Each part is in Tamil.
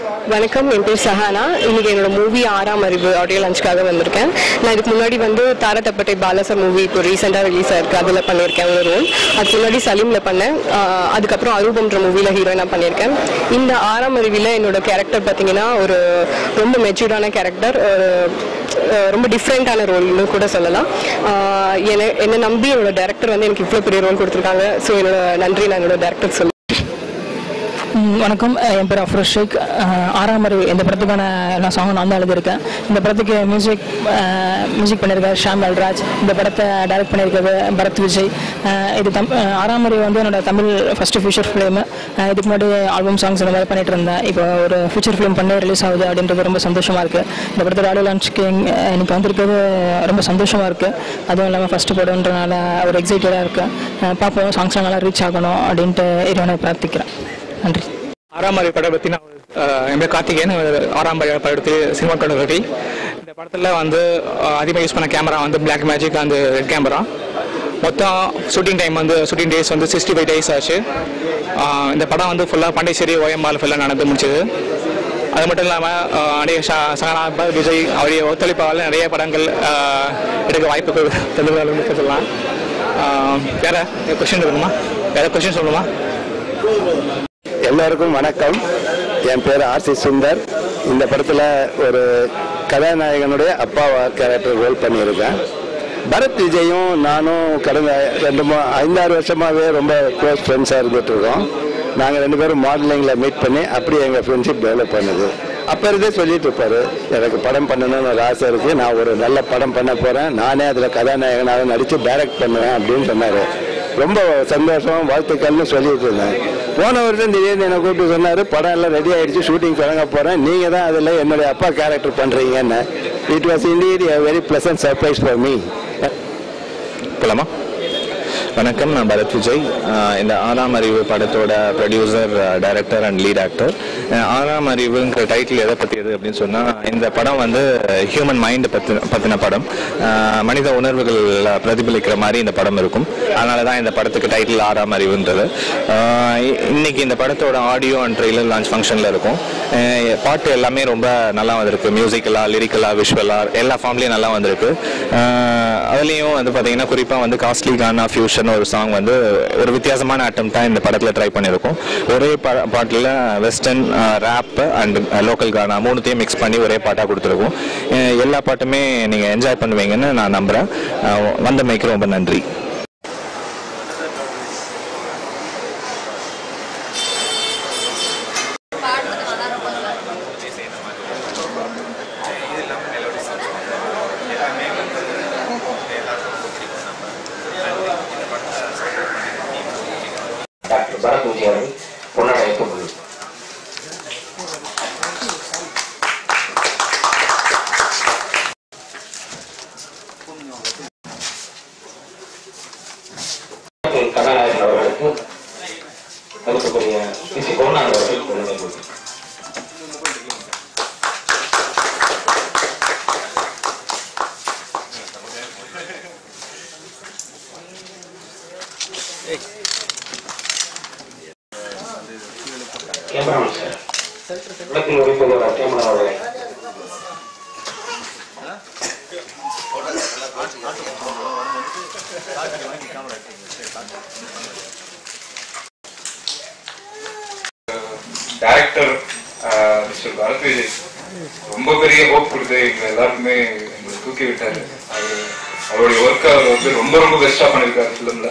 வணக்கம் என் பேர் சஹானா இன்னைக்கு என்னோட மூவி ஆறாம் அறிவு ஆடியோ லஞ்சுக்காக வந்திருக்கேன் நான் இதுக்கு முன்னாடி வந்து தாரத்தப்பட்டை பாலசர் மூவி இப்போ ரீசெண்டாக ரிலீஸ் ஆயிருக்கு அதில் பண்ணியிருக்கேன் ஒரு ரோல் அதுக்கு முன்னாடி சலீமில் பண்ணேன் ஆஹ் அதுக்கப்புறம் அரூபம்ன்ற மூவியில் ஹீரோயினாக பண்ணியிருக்கேன் இந்த ஆறாம் அறிவியில் என்னோட கேரக்டர் பார்த்தீங்கன்னா ஒரு ரொம்ப மெச்சூர்டான கேரக்டர் ரொம்ப டிஃப்ரெண்ட்டான ரோல்னு கூட சொல்லலாம் ஆஹ் என்னை என்னை நம்பி என்னோட டேரக்டர் வந்து எனக்கு இவ்வளோ பெரிய ரோல் கொடுத்துருக்காங்க ஸோ என்னோட நன்றி நான் என்னோட டேரக்டர் சொல்லி ம், வணக்கம் அஹ் என் பேர் அஃப்ரோஸ் ஷேக் அஹ் ஆறாம் அறிவு இந்த படத்துக்கான எல்லா சாங்கும் நான் தான் எழுதியிருக்கேன் இந்த படத்துக்கு மியூசிக் மியூசிக் பண்ணியிருக்காரு ஷாம் நல்ராஜ் இந்த படத்தை டைரக்ட் பண்ணியிருக்கிறது பரத் விஜய் அஹ் இது தம் அஹ் ஆறாம் அறிவு வந்து என்னோட தமிழ் ஃபஸ்ட்டு ஃபியூச்சர் ஃபிலிம் இதுக்கு முன்னாடி ஆல்பம் சாங்ஸ் இந்த மாதிரி பண்ணிட்டு இருந்தேன் இப்போ ஒரு ஃபியூச்சர் ஃபிலிம் பண்ணி ரிலீஸ் ஆகுது அப்படின்றது ரொம்ப சந்தோஷமாக இருக்குது இந்த படத்தோட ஆடியோ லான்ச்சுக்கு எனக்கு வந்திருக்கிறது ரொம்ப சந்தோஷமாக இருக்குது அதுவும் இல்லாமல் ஃபஸ்ட்டு படம்ன்றனால ஒரு எக்ஸைட்டடாக இருக்கேன் பார்ப்போம் சாங்ஸ்லாம் நல்லா ரீச் ஆகணும் அப்படின்ட்டு இறைவனை பிரார்த்திக்கிறேன் நன்றி ஆறாம் அறிவு படம் பற்றி நான் அஹ், என் பேர் கார்த்திகேயன் ஒரு ஆறாம் அறிவு படத்து சினிமா கொண்டவரி இந்த படத்தில் வந்து அதிகமாக யூஸ் பண்ண கேமரா வந்து பிளாக் மேஜிக் அந்த ரெட் கேமரா மொத்தம் ஷூட்டிங் டைம் வந்து ஷூட்டிங் டேஸ் வந்து சிக்ஸ்டி ஃபைவ் டேஸ் ஆச்சு அஹ், இந்த படம் வந்து ஃபுல்லாக பாண்டிச்சேரி ஓஎம்ஆர் ஃபுல்லாக நடந்து முடிச்சது அது மட்டும் இல்லாமல் நிறைய சகனா விஜய் அவருடைய ஒத்துழைப்பால் நிறைய படங்கள் அஹ், எடுக்க வாய்ப்புகள் தந்துள்ளதாக சொல்லலாம் அஹ், வேற கொஷின் இருக்கணுமா வேற கொஷின் சொல்லணுமா எல்லாருக்கும் வணக்கம் என் பேர் ஆர் சி சுந்தர் இந்த படத்தில் ஒரு கதாநாயகனுடைய அப்பா கேரக்டர் ரோல் பண்ணியிருக்கேன் பரத் விஜயும் நானும் கடந்த ரெண்டு மூ ஐந்தாறு வருஷமாகவே ரொம்ப க்ளோஸ் ஃப்ரெண்ட்ஸாக இருந்துட்டு இருக்கோம் நாங்கள் ரெண்டு பேரும் மாடலிங்கில் மீட் பண்ணி அப்படி எங்கள் ஃப்ரெண்ட்ஷிப் டெவலப் பண்ணுது அப்போ இருந்தே சொல்லிட்டு இருப்பாரு எனக்கு படம் பண்ணணும்னு ஒரு ஆசை இருக்குது நான் ஒரு நல்ல படம் பண்ண போகிறேன் நானே அதில் கதாநாயகனாக நடித்து டைரக்ட் பண்ணுவேன் அப்படின்னு சொன்னார் ரொம்ப சந்தோஷம் வாழ்த்துக்கள்னு சொல்லிட்டு இருந்தேன் போன வருஷம் திடீர்னு என்னை கூப்பிட்டு சொன்னார் படம் எல்லாம் ரெடி ஆயிடுச்சு ஷூட்டிங் தொடங்க போகிறேன் நீங்கள் தான் அதில் என்னுடைய அப்பா கேரக்டர் பண்ணுறீங்கன்னு it was indeed a very pleasant surprise for me போலாமா வணக்கம் நான் பரத் விஜய் ஆஹ் இந்த ஆறாம் அறிவு படத்தோட producer director and lead actor ஆறாம் அறிவுங்கிற டைட்டில் எதை பற்றியது அப்படின்னு சொன்னால் இந்த படம் வந்து ஹியூமன் மைண்ட் பற்றி பற்றின படம் ஆஹ் மனித உணர்வுகள் பிரதிபலிக்கிற மாதிரி இந்த படம் இருக்கும் அதனால தான் இந்த படத்துக்கு டைட்டில் ஆறாம் அறிவுன்றது ஆஹ் இ- இன்னைக்கு இந்த படத்தோட ஆடியோ அண்ட் ட்ரெய்லர் லான்ச் ஃபங்க்ஷனில் இருக்கும் ஆஹ் பாட்டு எல்லாமே ரொம்ப நல்லா வந்திருக்கு மியூசிக்கலாக லிரிக்கலாக விஷுவலாக எல்லா ஃபார்ம்லேயும் நல்லா வந்திருக்கு ஆஹ் அதுலேயும் வந்து பார்த்தீங்கன்னா குறிப்பாக வந்து காஸ்ட்லி கானா ஃபியூஷன் ஒரு சாங் வந்து ஒரு வித்தியாசமான அட்டம்ப்டாக இந்த படத்தில் ட்ரை பண்ணியிருக்கோம் ஒரே பா பாட்டில் western rap and local gaana மூணுத்தையும் மிக்ஸ் பண்ணி ஒரே பாட்டாக கொடுத்துருக்கோம் அஹ் எல்லா பாட்டுமே நீங்கள் என்ஜாய் பண்ணுவீங்கன்னு நான் நம்புகிறேன் வந்தமைக்கு ரொம்ப நன்றி டாக்டர் பரத் விஜய் அவர்கள் பொன்னாடை ஏற்கப்படுது கதாநாயகன் அவர்களுக்கு மதிப்புக்குரிய பி சி கருணாநிதி அவர்கள் பொன்னாடை கொடுத்தார். கேமராமேன் சார் விளக்கில் ஒளிப்பதிவாளர் கேமரா அவர்களே டைரக்டர் மிஸ்டர் பரத் விஜய் ரொம்ப பெரிய ஹோப் கொடுத்து எங்க எல்லாருக்குமே எங்களை தூக்கி விட்டாரு அவரு அவருடைய ஒர்க் அவர் வந்து ரொம்ப ரொம்ப பெஸ்டா பண்ணிருக்காரு ஃபிலிம்ல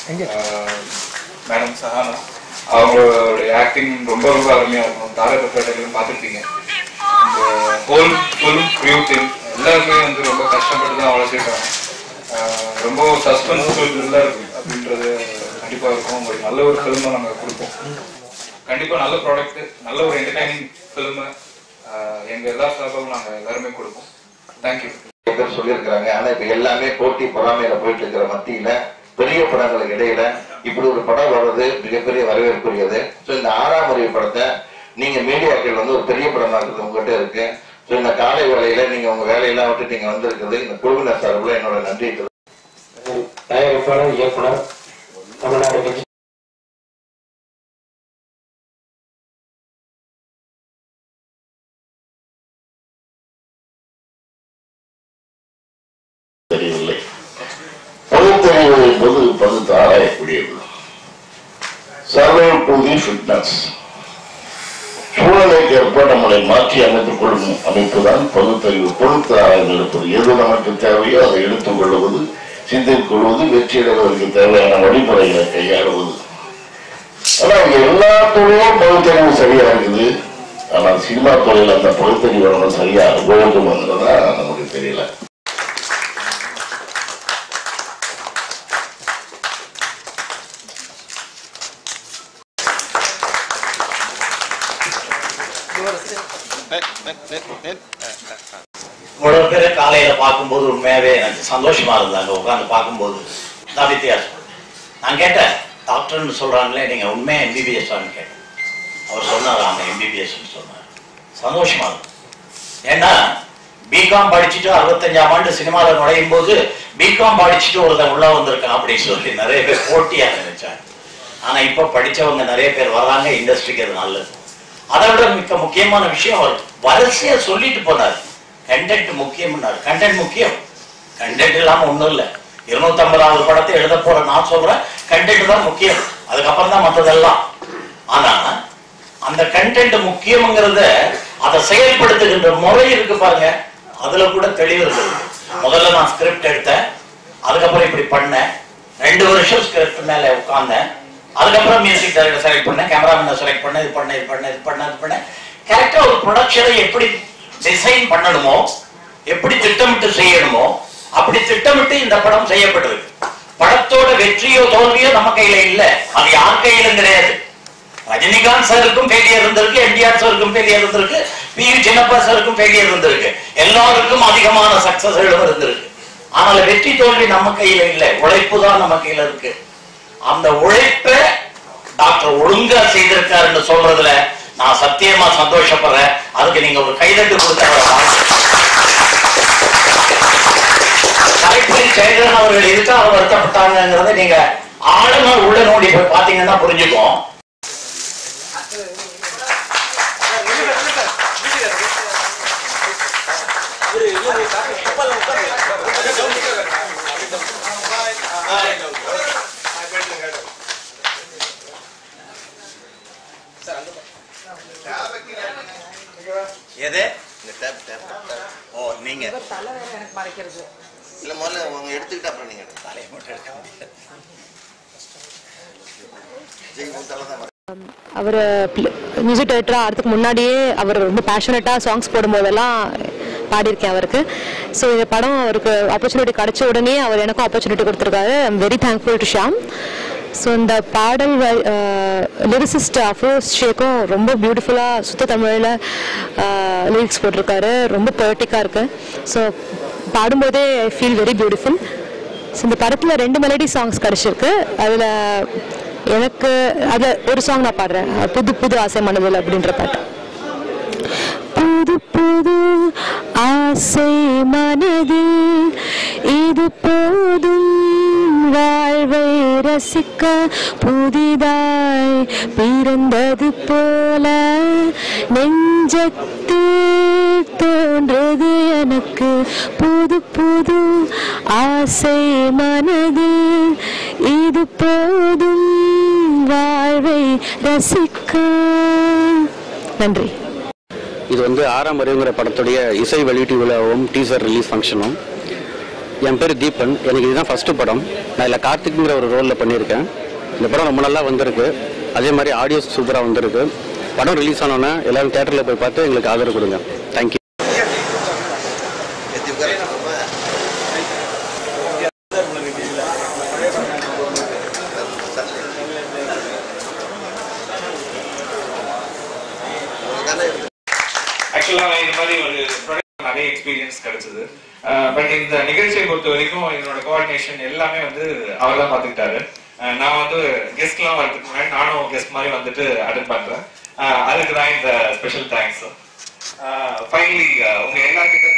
மேடம் சஹானா அவங்களுடைய ஆக்டிங் ரொம்ப ரொம்ப அருமையா இருக்கும் தாரக பேட்டையிலும் பார்த்துருப்பீங்க ஹோல் ஃபுல் க்ரியூ டீம் எல்லாருமே வந்து ரொம்ப கஷ்டப்பட்டு தான் வளர்ச்சிருக்காங்க ரொம்ப சஸ்பென்ஸ்ஃபுல் த்ரில்லர் அப்படின்றது கண்டிப்பா இருக்கும் உங்களுக்கு நல்ல ஒரு ஃபிலிமை நாங்கள் கொடுப்போம் கண்டிப்பா நல்ல ப்ராடக்ட் நல்ல ஒரு என்டர்டைனிங் ஃபிலிம் எங்க எல்லா சார்பாகவும் நாங்க எல்லாருமே கொடுப்போம் தேங்க்யூ நிறைய பேர் சொல்லியிருக்கிறாங்க ஆனா இப்ப எல்லாமே போட்டி பொறாமையில போயிட்டு இருக்கிற மத்தியில பெரிய படங்களுக்கு இடையில இப்படி ஒரு படம் வர்றது மிகப்பெரிய வரவேற்புரியது சோ இந்த ஆறாம் அறிவு படத்தை நீங்க மீடியாக்கள் வந்து ஒரு பெரிய படமா இருக்குது உங்ககிட்ட இருக்கு சோ இந்த காலை வேலையில நீங்க உங்க வேலையெல்லாம் விட்டு நீங்க வந்திருக்கிறது இந்த குழுவினர் சார்பில் என்னோட நன்றி தயாரிப்பாளர் இயக்குனர் தமிழ்நாடு என்பது பகுத்து ஆராயக்கூடியது சர்வே டு தி ஃபிட்னஸ் சூழலுக்கு ஏற்ப நம்மளை மாற்றி அமைத்துக் கொள்ளும் அமைப்பு தான் பகுத்தறிவு பொறுத்து ஆராய்ந்து எடுப்பது எது நமக்கு தேவையோ அதை எடுத்துக் கொள்வது சிந்தித்துக் கொள்வது வெற்றி அடைவதற்கு தேவையான வழிமுறைகளை கையாளுவது ஆனா இங்க எல்லா துறையும் பகுத்தறிவு சரியா இருக்குது ஆனால் சினிமா துறையில் அந்த பகுத்தறிவு நம்ம சரியா உபயோகம்ங்கிறதா நமக்கு தெரியல இவ்வளவு பேரை காலையில பார்க்கும்போது உண்மையாவே எனக்கு சந்தோஷமா இருந்தாங்க உட்காந்து பார்க்கும்போது நான் வித்தியாசம் நான் கேட்டேன் டாக்டர்னு சொல்றாங்களே நீங்க உண்மையா எம்பிபிஎஸ் கேட்டேன் அவர் சொன்னார் ஆமா எம்பிபிஎஸ் சொன்னார் சந்தோஷமா இருக்கும் ஏன்னா பிகாம் படிச்சுட்டு அறுபத்தஞ்சாம் ஆண்டு சினிமாவில் நுழையும் போது பிகாம் படிச்சுட்டு ஒருத்தன் உள்ள வந்திருக்கான் அப்படின்னு சொல்லி நிறைய பேர் போட்டியா நினைச்சாங்க ஆனா இப்ப படிச்சவங்க நிறைய பேர் வர்றாங்க இண்டஸ்ட்ரிக்கு அது நல்லது அதை விட மிக்க முக்கியமான விஷயம் அவர் வரிசையா சொல்லிட்டு போனார் கண்டென்ட் முக்கியம்னாரு கண்டென்ட் முக்கியம் கண்டென்ட் இல்லாம ஒண்ணும் இல்ல இருநூத்தி ஐம்பதாவது படத்தை எழுத போற நான் சொல்றேன் கண்டென்ட் தான் முக்கியம் அதுக்கப்புறம் தான் மற்றதெல்லாம் ஆனா அந்த கண்டென்ட் முக்கியம்ங்கிறத அதை செயல்படுத்துகின்ற முறை இருக்கு பாருங்க அதுல கூட தெளிவு இருக்குது முதல்ல நான் ஸ்கிரிப்ட் எடுத்தேன் அதுக்கப்புறம் இப்படி பண்ணேன் ரெண்டு வருஷம் ஸ்கிரிப்ட் மேல உட்கார்ந்தேன் அதுக்கப்புறம் மியூசிக் டைரக்டர் செலக்ட் பண்ணேன் கேமராமேனை செலக்ட் பண்ணேன் இது பண்ணேன் இது பண்ணேன் இது பண்ணேன் இது பண்ணேன் கரெக்டா ஒரு ப்ரொடக்ஷனை எப்படி டிசைன் பண்ணணுமோ எப்படி திட்டமிட்டு செய்யணுமோ அப்படி திட்டமிட்டு இந்த படம் செய்யப்பட்டிருக்கு படத்தோட வெற்றியோ தோல்வியோ நம்ம கையில இல்ல அது யார் கையிலும் கிடையாது ரஜினிகாந்த் சாருக்கும் ஃபெயிலியர் இருந்திருக்கு எம்ஜிஆர் சாருக்கும் ஃபெயிலியர் இருந்திருக்கு பி யு சின்னப்பா சாருக்கும் ஃபெயிலியர் இருந்திருக்கு எல்லாருக்கும் அதிகமான சக்சஸ்களும் இருந்திருக்கு ஆனால் வெற்றி தோல்வி நம்ம கையில இல்ல உழைப்பு தான் நம்ம கையில இருக்கு அந்த உழைப்பை டாக்டர் ஒழுங்கா செய்திருக்காருன்னு சொல்றதுல நான் சத்தியமா சந்தோஷப்படுறேன் அதுக்கு நீங்க ஒரு கைதட்டு கொடுத்த கலைப்புரி சேகரன் அவர்கள் எதுக்காக வருத்தப்பட்டாங்கிறத நீங்க ஆழமா உள்ள நோண்டி போய் பாத்தீங்கன்னா புரிஞ்சுக்கும் எது ஓ நீங்க இல்ல முதல்ல அவங்க எடுத்துக்கிட்டு அப்புறம் நீங்க எடுங்க. தலையை மட்டும் எடுக்க முடியாது ஜெய் உன் தலை தான் அவர் மியூசிக் டைரக்டராக ஆகிறதுக்கு முன்னாடியே அவர் ரொம்ப பேஷனட்டாக சாங்ஸ் போடும்போதெல்லாம் பாடியிருக்கேன் அவருக்கு ஸோ இந்த படம் அவருக்கு ஆப்பர்ச்சுனிட்டி கிடைச்ச உடனே அவர் எனக்கும் ஆப்பர்ச்சுனிட்டி கொடுத்துருக்காரு I'm very thankful to Shyam so இந்த பாடல் லிரிசிஸ்ட் அஃப்ரோஸ் ஷேக்கும் ரொம்ப பியூட்டிஃபுல்லாக சுத்த தமிழில் லிரிக்ஸ் போட்டிருக்காரு ரொம்ப பொயட்டிக்காக இருக்குது ஸோ பாடும்போதே I feel very beautiful so இந்த படத்தில் ரெண்டு மெலடி சாங்ஸ் கிடச்சிருக்கு அதில் எனக்கு அதில் ஒரு சாங் நான் பாடுறேன் புது புது ஆசை மனதில் அப்படின்ற பாட்டு புது புது ஆசை மனதில் இது போதும் வாழ்வை ரசிக்க புதிதாய் பிறந்தது போல நெஞ்சத்தில் தோன்றது எனக்கு புது புது ஆசை மனதில் இது போதும் வாழ்வை ரசிக்க நன்றி இது வந்து ஆறாம் அறிவுங்கிற படத்துடைய இசை வெளியீட்டு விழாவும் டீசர் ரிலீஸ் ஃபங்க்ஷனும் என் பேர் தீபன் எனக்கு இதுதான் ஃபஸ்ட்டு படம் நான் இதில் கார்த்திக்ங்கிற ஒரு ரோலில் பண்ணியிருக்கேன் இந்த படம் ரொம்ப நல்லா வந்திருக்கு அதே மாதிரி ஆடியோ சூப்பராக வந்திருக்கு படம் ரிலீஸ் ஆனோன்னே எல்லாரும் தேட்டரில் போய் பார்த்து எங்களுக்கு ஆதரவு கொடுங்க தேங்க்யூ எத்தி உட்கார வச்சுக்கோமா. ஆக்சுவலா இது மாதிரி ஒரு ப்ராடக்ட் நிறைய எக்ஸ்பீரியன்ஸ் கிடைச்சது பட் இந்த நிகழ்ச்சியை பொறுத்த வரைக்கும் என்னோட கோஆர்டினேஷன் எல்லாமே வந்து அவர் தான் பார்த்துக்கிட்டாரு அஹ் நான் வந்து கெஸ்ட்லாம் வரதுக்கு முன்னாடி நானும் கெஸ்ட் மாதிரி வந்துட்டு அட்டன் பண்றேன் அஹ் அதுக்கு தான் இந்த ஸ்பெஷல் தேங்க்ஸ் ஃபைனலி உங்க எல்லாருக்கிட்ட